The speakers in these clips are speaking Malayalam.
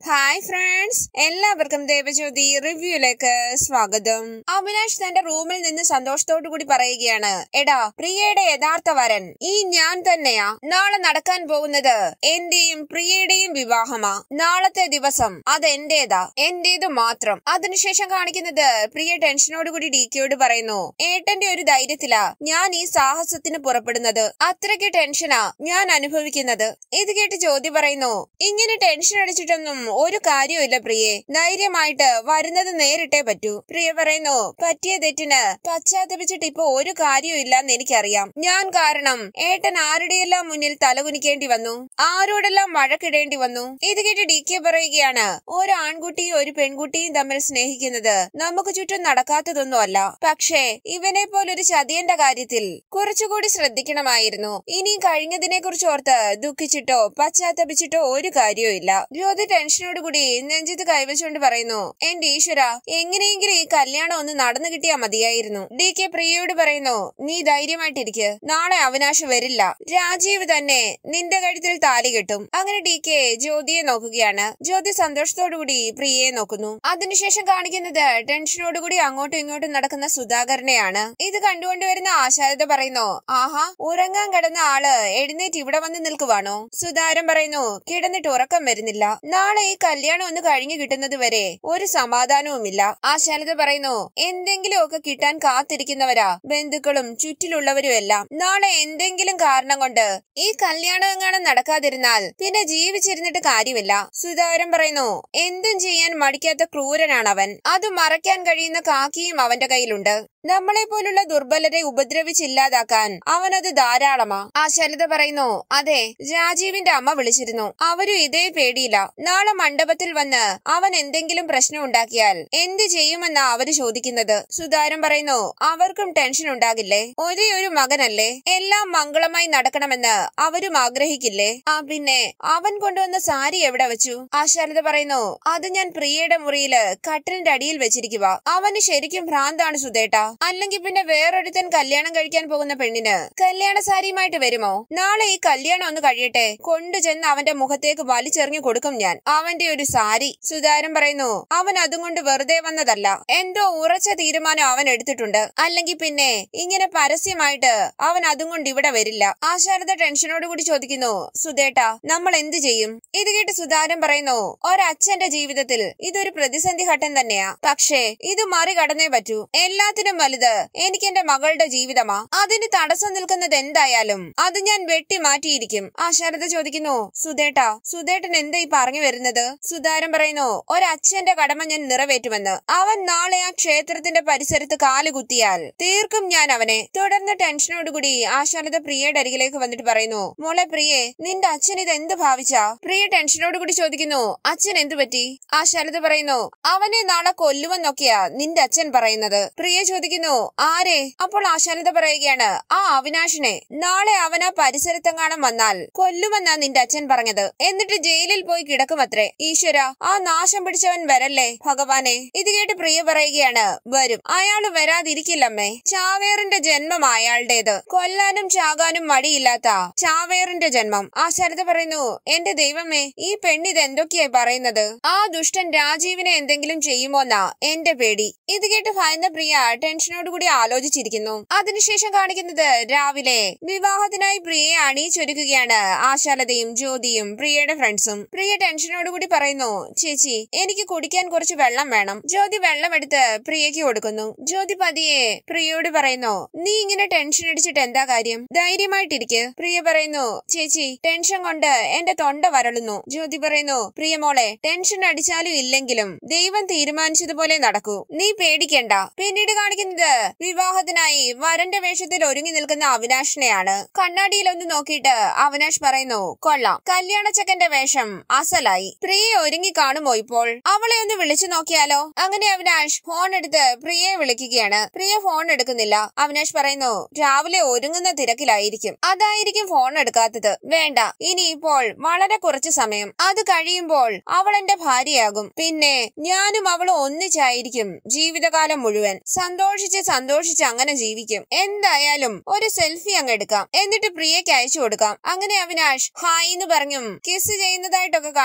ഹായ് ഫ്രണ്ട്സ് എല്ലാവർക്കും ദേവജ്യോതി റിവ്യൂയിലേക്ക് സ്വാഗതം അവിനാഷ് തന്റെ റൂമിൽ നിന്ന് സന്തോഷത്തോടു കൂടി പറയുകയാണ് എടാ പ്രിയയുടെ യഥാർത്ഥ വരൻ ഈ ഞാൻ തന്നെയാ നാളെ നടക്കാൻ പോകുന്നത് എന്റെയും പ്രിയയുടെയും വിവാഹമാ നാളത്തെ ദിവസം അത് എന്റേതാ എന്റേത് മാത്രം അതിനുശേഷം കാണിക്കുന്നത് പ്രിയ ടെൻഷനോടുകൂടി ഡിക്കയോട് പറയുന്നു ഏട്ടന്റെ ഒരു ധൈര്യത്തിലാ ഞാൻ ഈ സാഹസത്തിന് പുറപ്പെടുന്നത് അത്രയ്ക്ക് ടെൻഷനാ ഞാൻ അനുഭവിക്കുന്നത് ഇത് കേട്ട് ജ്യോതി പറയുന്നു ഇങ്ങനെ ടെൻഷൻ അടിച്ചിട്ടൊന്നും ഒരു കാര്യമില്ല പ്രിയെ ധൈര്യമായിട്ട് വരുന്നത് നേരിട്ടേ പറ്റൂ പ്രിയ പറയുന്നു പറ്റിയ തെറ്റിന് പശ്ചാത്തപിച്ചിട്ട് ഇപ്പൊ ഒരു കാര്യവും ഇല്ലെന്ന് എനിക്കറിയാം ഞാൻ കാരണം ഏട്ടൻ ആരുടെയെല്ലാം മുന്നിൽ തലകുനിക്കേണ്ടി വന്നു ആരോടെല്ലാം വഴക്കിടേണ്ടി വന്നു ഇത് കേട്ട് ഡി കെ പറയുകയാണ് ഒരു ആൺകുട്ടിയും ഒരു പെൺകുട്ടിയും തമ്മിൽ സ്നേഹിക്കുന്നത് നമുക്ക് ചുറ്റും നടക്കാത്തതൊന്നുമല്ല പക്ഷേ ഇവനെ പോലൊരു ചതിയന്റെ കാര്യത്തിൽ കുറച്ചുകൂടി ശ്രദ്ധിക്കണമായിരുന്നു ഇനി കഴിഞ്ഞതിനെ കുറിച്ച് ഓർത്ത് ദുഃഖിച്ചിട്ടോ പശ്ചാത്തപിച്ചിട്ടോ ഒരു കാര്യവും ഇല്ല ജ്യോതി ടെൻഷനോടുകൂടി നെഞ്ചത്ത് കൈവച്ചുകൊണ്ട് പറയുന്നു എന്റെ ഈശ്വര എങ്ങനെയെങ്കിലും ഈ കല്യാണം ഒന്ന് നടന്നു കിട്ടിയാ മതിയായിരുന്നു ഡി കെ പ്രിയയോട് പറയുന്നു നീ ധൈര്യമായിട്ടിരിക്ക് നാളെ അവിനാശ് വരില്ല രാജീവ് തന്നെ നിന്റെ കഴുത്തിൽ താലി കെട്ടും അങ്ങനെ ഡി കെ ജ്യോതിയെ നോക്കുകയാണ് ജ്യോതി സന്തോഷത്തോടുകൂടി പ്രിയയെ നോക്കുന്നു അതിനുശേഷം കാണിക്കുന്നത് ടെൻഷനോടുകൂടി അങ്ങോട്ടും ഇങ്ങോട്ടും നടക്കുന്ന സുധാകരനെയാണ് ഇത് കണ്ടുകൊണ്ട് വരുന്ന ആശാരത പറയുന്നു ആഹാ ഉറങ്ങാൻ കിടന്ന ആള് എഴുന്നേറ്റ് ഇവിടെ വന്ന് നിൽക്കുവാണോ സുധാരൻ പറയുന്നു കിടന്നിട്ട് ഉറക്കം വരുന്നില്ല നാളെ ഈ കല്യാണം ഒന്ന് കഴിഞ്ഞു കിട്ടുന്നത് വരെ ഒരു സമാധാനവുമില്ല ആശാലത പറയുന്നു എന്തെങ്കിലുമൊക്കെ കിട്ടാൻ കാത്തിരിക്കുന്നവരാ ബന്ധുക്കളും ചുറ്റിലുള്ളവരും എല്ലാം നാളെ എന്തെങ്കിലും കാരണം കൊണ്ട് ഈ കല്യാണം എങ്ങാനും നടക്കാതിരുന്നാൽ പിന്നെ ജീവിച്ചിരുന്നിട്ട് കാര്യമില്ല സുധാകരൻ പറയുന്നു എന്തും ചെയ്യാൻ മടിക്കാത്ത ക്രൂരനാണ് അവൻ അത് മറയ്ക്കാൻ കഴിയുന്ന കാക്കിയും അവന്റെ കയ്യിലുണ്ട് നമ്മളെ പോലുള്ള ദുർബലരെ ഉപദ്രവിച്ചില്ലാതാക്കാൻ അവനത് ധാരാളമാ ആശാലത പറയുന്നു അതെ രാജീവിന്റെ അമ്മ വിളിച്ചിരുന്നു അവരും ഇതേ പേടിയില്ല നാളെ മണ്ഡപത്തിൽ വന്ന് അവൻ എന്തെങ്കിലും പ്രശ്നം ഉണ്ടാക്കിയാൽ എന്ത് ചെയ്യുമെന്നാ അവര് ചോദിക്കുന്നത് സുധാരൻ പറയുന്നു അവർക്കും ടെൻഷൻ ഉണ്ടാകില്ലേ ഒരേ ഒരു മകനല്ലേ എല്ലാം മംഗളമായി നടക്കണമെന്ന് അവരും ആഗ്രഹിക്കില്ലേ ആ പിന്നെ അവൻ കൊണ്ടുവന്ന സാരി എവിടെ വെച്ചു ആശാരത പറയുന്നു അത് ഞാൻ പ്രിയയുടെ മുറിയില് കട്ടിലിന്റെ അടിയിൽ വെച്ചിരിക്കുക അവന് ശരിക്കും ഭ്രാന്താണ് സുധേട്ട അല്ലെങ്കിൽ പിന്നെ വേറൊരുത്തൻ കല്യാണം കഴിക്കാൻ പോകുന്ന പെണ്ണിന് കല്യാണ സാരിയുമായിട്ട് വരുമോ നാളെ ഈ കല്യാണം ഒന്ന് കഴിയട്ടെ കൊണ്ടുചെന്ന് അവന്റെ മുഖത്തേക്ക് വലിച്ചെറിഞ്ഞു കൊടുക്കും ഞാൻ അവന്റെ ഒരു സാരി സുധാരൻ പറയുന്നു അവൻ അതും കൊണ്ട് വെറുതെ വന്നതല്ല എന്തോ ഉറച്ച തീരുമാനം അവൻ എടുത്തിട്ടുണ്ട് അല്ലെങ്കിൽ പിന്നെ ഇങ്ങനെ പരസ്യമായിട്ട് അവൻ അതും കൊണ്ട് ഇവിടെ വരില്ല ആശാരദ ടെൻഷനോട് കൂടി ചോദിക്കുന്നു സുധേട്ട നമ്മൾ എന്ത് ചെയ്യും ഇത് കേട്ട് സുധാരൻ പറയുന്നു ഒരച്ഛന്റെ ജീവിതത്തിൽ ഇതൊരു പ്രതിസന്ധി ഘട്ടം തന്നെയാ പക്ഷേ ഇത് മറികടന്നേ പറ്റൂ എല്ലാത്തിനും വലുത് എനിക്ക് എന്റെ മകളുടെ ജീവിതമാ അതിന് തടസ്സം നിൽക്കുന്നത് എന്തായാലും അത് ഞാൻ വെട്ടി മാറ്റിയിരിക്കും ആശാരദ ചോദിക്കുന്നു സുധേട്ട സുധേട്ടൻ എന്താ ഈ പറഞ്ഞു വരുന്നത് സുധാരൻ പറയുന്നു ഒരച്ഛന്റെ കടമ ഞാൻ നിറവേറ്റുമെന്ന് അവൻ നാളെ ആ ക്ഷേത്രത്തിന്റെ പരിസരത്ത് കാലുകുത്തിയാൽ തീർക്കും ഞാൻ അവനെ തുടർന്ന് ടെൻഷനോടുകൂടി ആശാരദ പ്രിയയുടെ അരികിലേക്ക് വന്നിട്ട് പറയുന്നു മോളെ പ്രിയെ നിന്റെ അച്ഛൻ ഇത് എന്ത് ഭാവിച്ചാ പ്രിയ ടെൻഷനോടുകൂടി ചോദിക്കുന്നു അച്ഛൻ എന്തു പറ്റി ആശാരദ പറയുന്നു അവനെ നാളെ കൊല്ലുമെന്നൊക്കെയാ നിന്റെ അച്ഛൻ പറയുന്നത് പ്രിയ ചോദിക്കുന്നു ആരെ അപ്പോൾ ആശാലത പറയുകയാണ് ആ അവിനാഷിനെ നാളെ അവൻ ആ പരിസരത്തെങ്ങാനും വന്നാൽ കൊല്ലുമെന്നാ നിന്റെ അച്ഛൻ പറഞ്ഞത് എന്നിട്ട് ജയിലിൽ പോയി കിടക്കുമത്രേ ഈശ്വര ആ നാശം പിടിച്ചവൻ വരല്ലേ ഭഗവാനെ ഇത് കേട്ട് പ്രിയ പറയുകയാണ് വരും അയാള് വരാതിരിക്കില്ലമ്മേ ചാവേറിന്റെ ജന്മം അയാളുടേത് കൊല്ലാനും ചാകാനും മടിയില്ലാത്ത ചാവേറിന്റെ ജന്മം ആ ശരത പറയുന്നു എന്റെ ദൈവമേ ഈ പെണ്ണിത് എന്തൊക്കെയായി പറയുന്നത് ആ ദുഷ്ടൻ രാജീവിനെ എന്തെങ്കിലും ചെയ്യുമോന്നാ എന്റെ പേടി ഇത് കേട്ട് ഭയന്ന പ്രിയ ടെൻഷനോടുകൂടി ആലോചിച്ചിരിക്കുന്നു അതിനുശേഷം കാണിക്കുന്നത് രാവിലെ വിവാഹത്തിനായി പ്രിയയെ അണിയിച്ചൊരുക്കുകയാണ് ആശാലതയും ജ്യോതിയും പ്രിയയുടെ ഫ്രണ്ട്സും പ്രിയ ടെൻഷനോടുകൂടി പറയുന്നു ചേച്ചി എനിക്ക് കുടിക്കാൻ കുറച്ച് വെള്ളം വേണം ജ്യോതി വെള്ളം എടുത്ത് പ്രിയയ്ക്ക് കൊടുക്കുന്നു ജ്യോതി പതിയെ പ്രിയയോട് പറയുന്നു നീ ഇങ്ങനെ ടെൻഷൻ അടിച്ചിട്ട് എന്താ കാര്യം ധൈര്യമായിട്ടിരിക്ക് പ്രിയ പറയുന്നു ചേച്ചി ടെൻഷൻ കൊണ്ട് എന്റെ തൊണ്ട വരളുന്നു ജ്യോതി പറയുന്നു പ്രിയ മോളെ ടെൻഷൻ അടിച്ചാലും ഇല്ലെങ്കിലും ദൈവം തീരുമാനിച്ചതുപോലെ നടക്കൂ നീ പേടിക്കണ്ട പിന്നീട് കാണിക്കുന്നത് വിവാഹത്തിനായി വരന്റെ വേഷത്തിൽ ഒരുങ്ങി നിൽക്കുന്ന അവിനാഷിനെയാണ് കണ്ണാടിയിൽ ഒന്ന് നോക്കിയിട്ട് അവിനാഷ് പറയുന്നു കൊള്ളാം കല്യാണച്ചക്കന്റെ വേഷം അസലായി പ്രിയെ ഒരുങ്ങി കാണുമോ ഇപ്പോൾ അവളെ ഒന്ന് വിളിച്ചു നോക്കിയാലോ അങ്ങനെ അവിനാഷ് ഫോൺ എടുത്ത് പ്രിയയെ വിളിക്കുകയാണ് പ്രിയ ഫോൺ എടുക്കുന്നില്ല അവിനാഷ് പറയുന്നു രാവിലെ ഒരുങ്ങുന്ന തിരക്കിലായിരിക്കും അതായിരിക്കും ഫോൺ എടുക്കാത്തത് വേണ്ട ഇനി ഇപ്പോൾ വളരെ കുറച്ച് സമയം അത് കഴിയുമ്പോൾ അവൾ എന്റെ ഭാര്യയാകും പിന്നെ ഞാനും അവളും ഒന്നിച്ചായിരിക്കും ജീവിതകാലം മുഴുവൻ സന്തോഷിച്ച് സന്തോഷിച്ച് അങ്ങനെ ജീവിക്കും എന്തായാലും ഒരു സെൽഫി അങ്ങ് എടുക്കാം എന്നിട്ട് പ്രിയയ്ക്ക് അയച്ചു കൊടുക്കാം അങ്ങനെ അവിനാഷ് ഹായ് എന്ന് പറഞ്ഞും കിസ് ചെയ്യുന്നതായിട്ടൊക്കെ കാണിച്ചും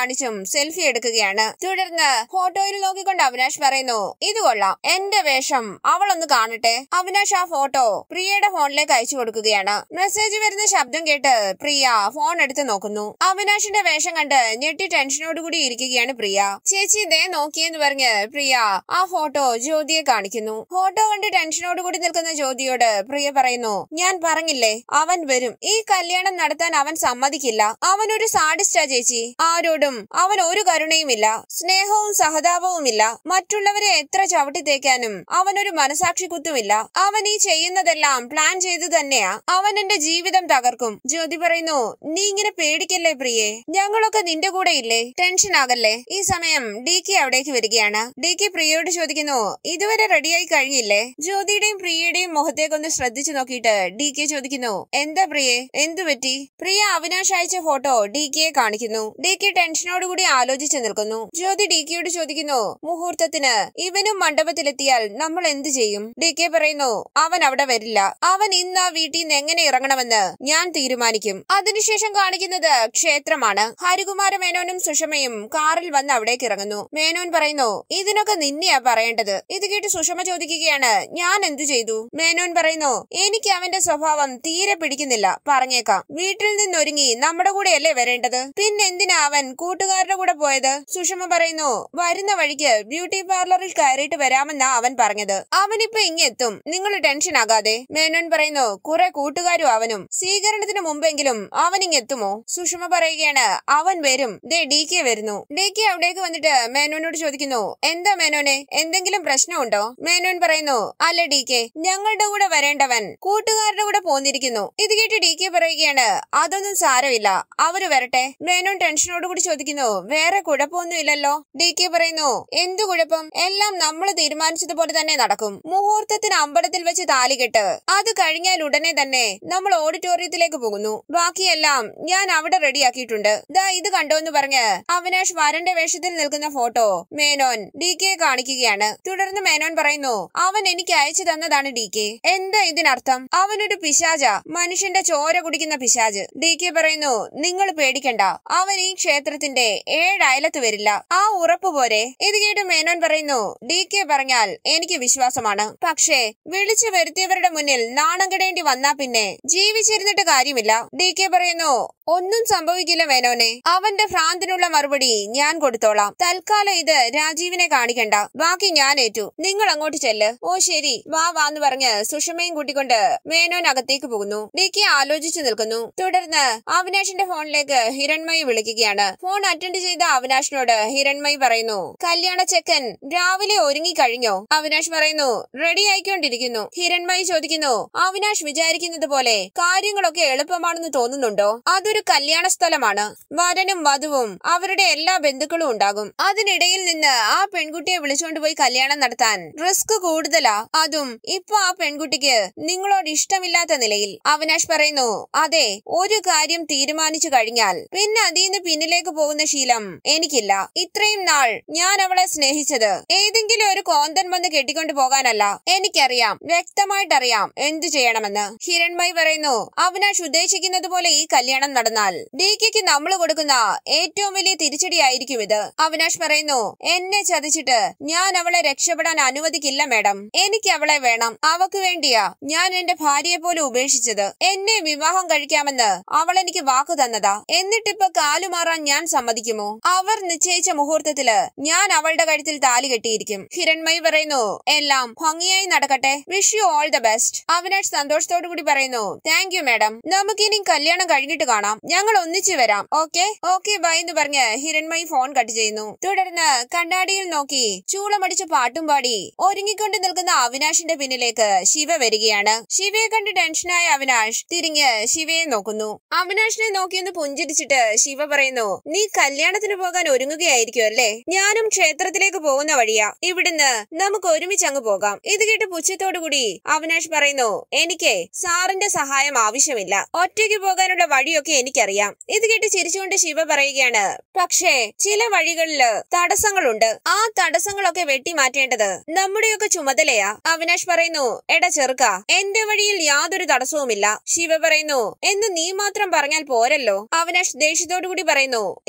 സെൽഫി എടുക്കുകയാണ് തുടർന്ന് ഫോട്ടോയിൽ നോക്കിക്കൊണ്ട് അവിനാഷ് പറയുന്നു ഇത് കൊള്ളാം എന്റെ വേഷം അവളൊന്ന് കാണട്ടെ അവിനാഷ് ആ ഫോട്ടോ പ്രിയയുടെ ഫോണിലേക്ക് അയച്ചു കൊടുക്കുകയാണ് മെസ്സേജ് വരുന്ന ശബ്ദം കേട്ട് പ്രിയ ഫോൺ എടുത്ത് നോക്കുന്നു അവിനാഷിന്റെ വേഷം കണ്ട് ഞെട്ടി ടെൻഷനോട് കൂടി ഇരിക്കുകയാണ് പ്രിയ ചേച്ചി ഇതേ നോക്കിയെന്ന് പറഞ്ഞ് പ്രിയ ആ ഫോട്ടോ ജ്യോതിയെ കാണിക്കുന്നു ഫോട്ടോ കണ്ട് ടെൻഷനോട് കൂടി നിൽക്കുന്ന ജ്യോതിയോട് പ്രിയ പറയുന്നു ഞാൻ പറഞ്ഞില്ലേ അവൻ വരും ഈ കല്യാണം നടത്താൻ അവൻ സമ്മതിക്കില്ല അവൻ ഒരു സാഡിസ്റ്റാ ചേച്ചി ആരോടും അവൻ ഒരു കരുണയുമില്ല സ്നേഹവും സഹതാപവുമില്ല മറ്റുള്ളവരെ എത്ര ചവിട്ടി തേക്കാനും അവനൊരു മനസാക്ഷി കുത്തുമില്ല അവൻ ഈ ചെയ്യുന്നതെല്ലാം പ്ലാൻ ചെയ്തു തന്നെയാ അവൻ എന്റെ ജീവിതം തകർക്കും ജ്യോതി പറയുന്നു നീ ഇങ്ങനെ പേടിക്കല്ലേ പ്രിയേ ഞങ്ങളൊക്കെ നിന്റെ കൂടെ ഇല്ലേ ടെൻഷൻ ആകല്ലേ ഈ സമയം ഡി കെ അവിടേക്ക് വരികയാണ് ഡി കെ പ്രിയയോട് ചോദിക്കുന്നു ഇതുവരെ റെഡിയായി കഴിഞ്ഞില്ലേ ജ്യോതിയുടെയും പ്രിയയുടെയും മുഖത്തേക്കൊന്ന് ശ്രദ്ധിച്ചു നോക്കിയിട്ട് ഡി കെ ചോദിക്കുന്നു എന്താ പ്രിയേ എന്തു പറ്റി പ്രിയ അവിനാശ് അയച്ച ഫോട്ടോ ഡി കെയെ കാണിക്കുന്നു ഡി കെ ടെൻഷനോടുകൂടി ആലോചിച്ചു നിൽക്കുന്നു ജ്യോതി ഡി കെയോട് ചോദിക്കുന്നു മുഹൂർത്തത്തിന് ഇവനും മണ്ഡപത്തിലെത്തിയാൽ നമ്മൾ എന്ത് ചെയ്യും ഡി കെ പറയുന്നു അവൻ അവിടെ വരില്ല അവൻ ഇന്ന് ആ വീട്ടിൽ നിന്ന് എങ്ങനെ ഇറങ്ങണമെന്ന് ഞാൻ തീരുമാനിക്കും അതിനുശേഷം കാണിക്കുന്നത് ക്ഷേത്രമാണ് ഹരികുമാര മേനോനും സുഷമയും കാറിൽ വന്ന് അവിടേക്ക് ഇറങ്ങുന്നു മേനോൻ പറയുന്നു ഇതിനൊക്കെ നിന്നെയാ പറയേണ്ടത് ഇത് കേട്ട് സുഷമ ചോദിക്കുകയാണ് ഞാൻ എന്തു ചെയ്തു മേനോൻ പറയുന്നു എനിക്ക് അവന്റെ സ്വഭാവം തീരെ പിടിക്കുന്നില്ല പറഞ്ഞേക്കാം വീട്ടിൽ നിന്നൊരുങ്ങി നമ്മുടെ കൂടെയല്ലേ വരേണ്ടത് പിന്നെന്തിനാ അവൻ കൂട്ടുകാരുടെ കൂടെ പോയത് സുഷമ പറയുന്നു വരുന്ന വഴിക്ക് ബ്യൂട്ടി പാർലറിൽ കയറിയിട്ട് വരാമെന്നാ അവൻ പറഞ്ഞത് അവനിപ്പോ ഇങ്ങെത്തും നിങ്ങൾ ടെൻഷൻ ആകാതെ മേനോൻ പറയുന്നു കുറെ കൂട്ടുകാരും അവനും സ്വീകരണത്തിന് മുമ്പെങ്കിലും അവൻ ഇങ്ങെത്തുമോ സുഷമ പറയുകയാണ് അവൻ വരും ദേ ഡി കെ വരുന്നു ഡി കെ അവിടേക്ക് വന്നിട്ട് മേനോനോട് ചോദിക്കുന്നു എന്താ മേനോനെ എന്തെങ്കിലും പ്രശ്നമുണ്ടോ മേനോൻ പറയുന്നു അല്ല ഡി കെ ഞങ്ങളുടെ കൂടെ വരേണ്ടവൻ കൂട്ടുകാരുടെ കൂടെ പോന്നിരിക്കുന്നു ഇത് കേട്ട് ഡി കെ പറയുകയാണ് അതൊന്നും സാരമില്ല അവര് വരട്ടെ മേനോൻ ടെൻഷനോട് കൂടി ചോദിക്കുന്നു വേറെ കുഴപ്പമൊന്നും ഇല്ലല്ലോ ഡി കെ പറയുന്നു എന്തു കുഴപ്പം എല്ലാം നമ്മൾ തീരുമാനിച്ചതുപോലെ തന്നെ നടക്കും മുഹൂർത്തത്തിന് അമ്പലത്തിൽ വെച്ച് താലികെട്ട് അത് കഴിഞ്ഞാൽ ഉടനെ തന്നെ നമ്മൾ ഓഡിറ്റോറിയത്തിലേക്ക് പോകുന്നു ബാക്കിയെല്ലാം ഞാൻ അവിടെ റെഡിയാക്കിയിട്ടുണ്ട് ദാ ഇത് കണ്ടോ എന്ന് പറഞ്ഞ് അവിനാഷ് വരന്റെ വേഷത്തിൽ നിൽക്കുന്ന ഫോട്ടോ മേനോൻ ഡി കെ കാണിക്കുകയാണ് തുടർന്ന് മേനോൻ പറയുന്നു അവൻ എനിക്ക് അയച്ചു തന്നതാണ് ഡി കെ എന്താ ഇതിനർത്ഥം അവനൊരു പിശാച മനുഷ്യന്റെ ചോര കുടിക്കുന്ന പിശാജ് ഡി കെ പറയുന്നു നിങ്ങൾ പേടിക്കണ്ട അവൻ ഈ ക്ഷേത്രത്തിന്റെ ഏഴയലത്ത് വരില്ല ആ ഉറപ്പ് പോരെ ഇത് കേട്ട് മേനോൻ പറയുന്നു ഡി കെ പറഞ്ഞാൽ എനിക്ക് വിശ്വാസമാണ് പക്ഷേ വിളിച്ചു വരുത്തിയവരുടെ മുന്നിൽ നാണം കെടേണ്ടി വന്നാ പിന്നെ ജീവിച്ചിരുന്നിട്ട് കാര്യമില്ല ഡി കെ പറയുന്നു ഒന്നും സംഭവിക്കില്ല മേനോനെ അവന്റെ ഭ്രാന്തിനുള്ള മറുപടി ഞാൻ കൊടുത്തോളാം തൽക്കാലം ഇത് രാജീവിനെ കാണിക്കണ്ട ബാക്കി ഞാൻ ഏറ്റു നിങ്ങൾ അങ്ങോട്ട് ചെല്ല് ഓ ശരി വാ വാന്ന് പറഞ്ഞ് സുഷമയും കൂട്ടിക്കൊണ്ട് മേനോൻ അകത്തേക്ക് പോകുന്നു ഡി കെ ആലോചിച്ചു നിൽക്കുന്നു തുടർന്ന് അവിനാഷിന്റെ ഫോണിലേക്ക് ഹിരൺമയി വിളിക്കുകയാണ് ഫോൺ അറ്റൻഡ് ചെയ്ത അവിനാഷിനോട് ഹിരൺമയി പറയുന്നു കല്യാണ ചെക്കൻ രാവിലെ ഒരുങ്ങി കഴിഞ്ഞോ അവിനാഷ് പറയുന്നു റെഡി ആയിക്കൊണ്ടിരിക്കുന്നു ഹിരൺമയി ചോദിക്കുന്നു അവിനാഷ് വിചാരിക്കുന്നത് പോലെ കാര്യങ്ങളൊക്കെ എളുപ്പമാണെന്ന് തോന്നുന്നുണ്ടോ അതൊരു കല്യാണ സ്ഥലമാണ് വരനും വധുവും അവരുടെ എല്ലാ ബന്ധുക്കളും ഉണ്ടാകും അതിനിടയിൽ നിന്ന് ആ പെൺകുട്ടിയെ വിളിച്ചുകൊണ്ടുപോയി കല്യാണം നടത്താൻ റിസ്ക് കൂടുതലാ അതും ഇപ്പൊ ആ പെൺകുട്ടിക്ക് നിങ്ങളോട് ഇഷ്ടമില്ലാത്ത നിലയിൽ അവിനാഷ് പറയുന്നു അതെ ഒരു കാര്യം തീരുമാനിച്ചു കഴിഞ്ഞാൽ പിന്നെ അതിന്ന് പിന്നിലേക്ക് പോകുന്ന ശീലം എനിക്കില്ല ഇത്രയും നാൾ ഞാൻ അവളെ സ്നേഹിച്ചത് ഏതെങ്കിലും ഒരു കോന്തൻ വന്ന് കെട്ടിക്കൊണ്ടു പോകാനല്ല എനിക്കറിയാം വ്യക്തമായിട്ടറിയാം എന്തു ചെയ്യണമെന്ന് ഹിരൺമയി പറയുന്നു അവിനാഷ് ഉദ്ദേശിക്കുന്നത് പോലെ ഈ കല്യാണം നടന്നാൽ ഡി കെക്ക് നമ്മൾ കൊടുക്കുന്ന ഏറ്റവും വലിയ തിരിച്ചടിയായിരിക്കും ഇത് അവിനാഷ് പറയുന്നു എന്നെ ചതിച്ചിട്ട് ഞാൻ അവളെ രക്ഷപ്പെടാൻ അനുവദിക്കില്ല മേഡം എനിക്ക് അവളെ വേണം അവക്ക് വേണ്ടിയാ ഞാൻ എന്റെ ഭാര്യയെ പോലെ ഉപേക്ഷിച്ചത് എന്നെ വിവാഹം കഴിക്കാമെന്ന് അവൾ എനിക്ക് വാക്കു തന്നതാ എന്നിട്ടിപ്പോ കാലുമാറാൻ ഞാൻ സമ്മതിക്കുമോ അവർ നിശ്ചയിച്ച മുഹൂർത്തത്തില് ഞാൻ അവളുടെ കഴുത്തിൽ താലി കെട്ടിയിരിക്കും ഹിരൺമയി പറയുന്നു എല്ലാം ഭംഗിയായി നടക്കട്ടെ wish you all the best Avinash സന്തോഷത്തോടു കൂടി പറയുന്നു താങ്ക് യു മാഡം നമുക്കിനി കല്യാണം കഴിഞ്ഞിട്ട് കാണാം ഞങ്ങൾ ഒന്നിച്ചു വരാം ഓക്കെ ഓക്കെ ബൈ എന്ന് പറഞ്ഞ് ഹിരൺമയി ഫോൺ കട്ട് ചെയ്യുന്നു തുടർന്ന് കണ്ണാടിയിൽ നോക്കി ചൂളമടിച്ച് പാട്ടും പാടി ഒരുങ്ങിക്കൊണ്ട് നിൽക്കുന്ന അവിനാഷിന്റെ പിന്നിലേക്ക് ശിവ വരികയാണ് ശിവയെ കണ്ട് ടെൻഷനായ അവിനാഷ് തിരിഞ്ഞ് ശിവയെ നോക്കുന്നു അവിനാഷിനെ നോക്കിയൊന്ന് പുഞ്ചിരിച്ചിട്ട് ശിവ പറയുന്നു നീ കല്യാണത്തിന് പോകാൻ ഒരുങ്ങുകയായിരിക്കും അല്ലേ ഞാനും ക്ഷേത്രത്തിലേക്ക് പോകുന്ന വഴിയാ ഇവിടുന്ന് നമുക്ക് ഒരുമിച്ച് അങ്ങ് പോകാം ഇത് കേട്ട് പുച്ഛത്തോടു കൂടി അവിനാഷ് പറയുന്നു എനിക്ക് സാറിന്റെ സഹായം ആവശ്യമില്ല ഒറ്റയ്ക്ക് പോകാനുള്ള വഴിയൊക്കെ എനിക്കറിയാം ഇത് കേട്ട് ചിരിച്ചുകൊണ്ട് ശിവ പറയുകയാണ് പക്ഷേ ചില വഴികളില് തടസ്സങ്ങളുണ്ട് ആ തടസ്സങ്ങളൊക്കെ വെട്ടി മാറ്റേണ്ടത് നമ്മുടെയൊക്കെ ചുമതലയാ അവിനാഷ് പറയുന്നു എടാ ചെറുക്ക എന്റെ വഴിയിൽ യാതൊരു തടസ്സവുമില്ല ശിവ പറയുന്നു എന്ന് നീ മാത്രം പറഞ്ഞാൽ പോരല്ലോ അവിനാഷ് ദേഷ്യത്തോടു കൂടി പറയുന്നു ഇറങ്ങിപ്പോടാ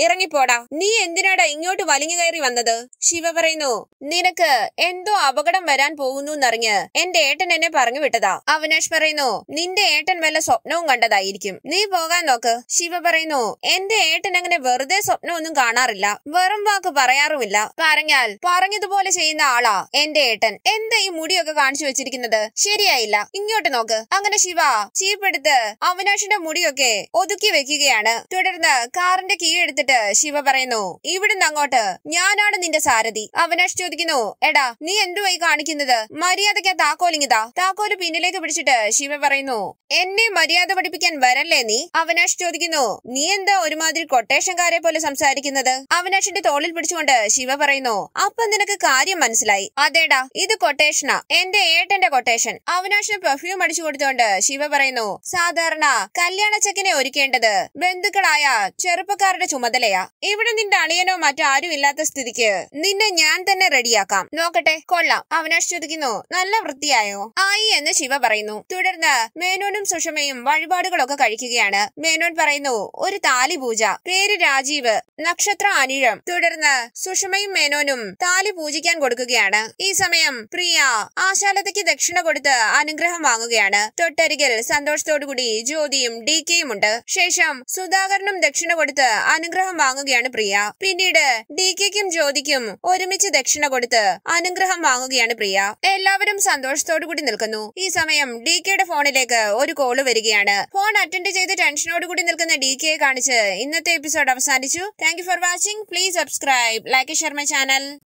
പോടാ നീ എന്തിനാടാ ഇങ്ങോട്ട് വലിഞ്ഞു കയറി വന്നത് ശിവ പറയുന്നു നിനക്ക് എന്തോ അപകടം വരാൻ പോകുന്നു എന്നറിഞ്ഞ് എന്റെ ഏട്ടൻ എന്നെ പറഞ്ഞു വിട്ടതാ അവിനാഷ് പറയുന്നു നിന്റെ ഏട്ടൻ വല്ല സ്വപ്നവും കണ്ടതായിരിക്കും നീ പോകാൻ നോക്ക് ശിവ പറയുന്നു എന്റെ ഏട്ടൻ അങ്ങനെ വെറുതെ സ്വപ്നമൊന്നും കാണാറില്ല വെറും വാക്ക് പറയാറുമില്ല പറഞ്ഞാൽ പറഞ്ഞതുപോലെ ചെയ്യുന്ന ആളാ എന്റെ ഏട്ടൻ എന്താ ഈ മുടിയൊക്കെ കാണിച്ചു വെച്ചിരിക്കുന്നത് ശരിയായില്ല ഇങ്ങോട്ട് നോക്ക് അങ്ങനെ ശിവ ചീപ്പെടുത്ത് അവിനാഷിന്റെ മുടിയൊക്കെ ഒതുക്കി വെക്കുകയാണ് തുടർന്ന് കാറിന്റെ കീ എടുത്തിട്ട് ശിവ പറയുന്നു ഇവിടുന്ന് അങ്ങോട്ട് ഞാനാണ് നിന്റെ സാരഥി അവിനാഷ് ചോദിക്കുന്നു എടാ നീ എന്തുവായി കാണിക്കുന്നത് മര്യാദയ്ക്ക് ആ താക്കോലിങ്ങിതാ താക്കോല് പിന്നിലേക്ക് പിടിച്ചിട്ട് ശിവ പറയുന്നു എന്നെ മര്യാദ പഠിപ്പിക്കാൻ വരല്ലേ നീ അവനാഷ് ചോദിക്കുന്നു നീ എന്താ ഒരുമാതിരി കൊട്ടേഷൻകാരെ പോലെ സംസാരിക്കുന്നത് അവനാഷിന്റെ തോളിൽ പിടിച്ചുകൊണ്ട് ശിവ പറയുന്നു അപ്പൊ നിനക്ക് കാര്യം മനസ്സിലായി അതേടാ ഇത് കൊട്ടേഷനാ എന്റെ ഏട്ടന്റെ കൊട്ടേഷൻ അവനാഷിന് പെർഫ്യൂം അടിച്ചു കൊടുത്തുകൊണ്ട് ശിവ പറയുന്നു സാധാരണ കല്യാണ ചെക്കിനെ ഒരുക്കേണ്ടത് ബന്ധുക്കളായ ചെറുപ്പക്കാരുടെ ചുമതലയാ ഇവിടെ നിന്റെ അളിയനോ മറ്റാരും ഇല്ലാത്ത സ്ഥിതിക്ക് നിന്നെ ഞാൻ തന്നെ റെഡിയാക്കാം നോക്കട്ടെ കൊള്ളാം അവനാഷ് ചോദിക്കുന്നു നല്ല വൃത്തിയായോ ആയി എന്ന് ശിവ പറയുന്നു തുടർന്ന് മേനോനും സുഷമയും വഴിപാടുകളൊക്കെ കഴിക്കുകയാണ് മേനോൻ പറയുന്നു ഒരു താലി പൂജ പേര് രാജീവ് നക്ഷത്ര അനിഴം തുടർന്ന് സുഷമയും മേനോനും താലി പൂജിക്കാൻ കൊടുക്കുകയാണ് ഈ സമയം പ്രിയ ആശാലതയ്ക്ക് ദക്ഷിണ കൊടുത്ത് അനുഗ്രഹം വാങ്ങുകയാണ് തൊട്ടരികിൽ സന്തോഷത്തോടുകൂടി ജ്യോതിയും ഡി കെയും ഉണ്ട് ശേഷം സുധാകരനും ദക്ഷിണ കൊടുത്ത് അനുഗ്രഹം വാങ്ങുകയാണ് പ്രിയ പിന്നീട് ഡി കെക്കും ജ്യോതിക്കും ഒരുമിച്ച് ദക്ഷിണ കൊടുത്ത് അനുഗ്രഹം വാങ്ങുകയാണ് പ്രിയ എല്ലാവരും സന്തോഷത്തോടു കൂടി നിൽക്കുന്നു ഈ സമയം ഡി കെയുടെ ഫോണിലേക്ക് ഒരു കോള് വരികയാണ് ഫോൺ അറ്റൻഡ് ചെയ്ത് ടെൻഷനോട് കൂടി നിൽക്കുന്ന ഡി കെയെ കാണിച്ച് ഇന്നത്തെ എപ്പിസോഡ് അവസാനിച്ചു thank you for watching please subscribe like share my channel